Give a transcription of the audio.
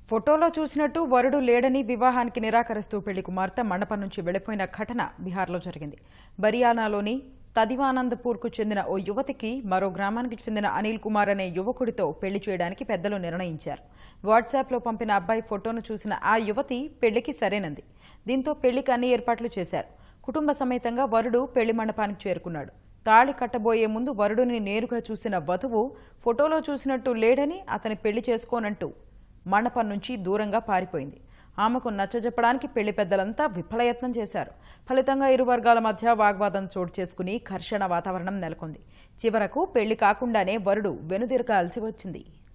ఫోటోలో చూసినట్టు వరుడు లేడని వివాహానికి నిరాకరిస్తూ పెళ్లి కుమార్తె మండపం నుంచి వెళ్లిపోయిన ఘటన బీహార్లో జరిగింది బరియానాలోని తదివానందపూర్కు చెందిన ఓ యువతికి మరో గ్రామానికి చెందిన అనిల్ కుమార్ అనే యువకుడితో పెళ్లి చేయడానికి పెద్దలు నిర్ణయించారు వాట్సాప్లో పంపిన అబ్బాయి ఫోటోను చూసిన ఆ యువతి పెళ్లికి సరేనంది దీంతో పెళ్లికి అన్ని ఏర్పాట్లు చేశారు కుటుంబ సమేతంగా వరుడు పెళ్లి మండపానికి చేరుకున్నాడు తాళి కట్టబోయే ముందు వరుడిని నేరుగా చూసిన వధువు ఫోటోలో చూసినట్టు లేడని అతని పెళ్లి చేసుకోనంటూ మండపం నుంచి దూరంగా పారిపోయింది ఆమెకు నచ్చజెప్పడానికి పెళ్లి పెద్దలంతా విఫలయత్నం చేశారు ఫలితంగా ఇరు వర్గాల మధ్య వాగ్వాదం చోటు చేసుకుని ఘర్షణ వాతావరణం నెలకొంది చివరకు పెళ్లి కాకుండానే వరుడు వెనుదిరగాల్సి వచ్చింది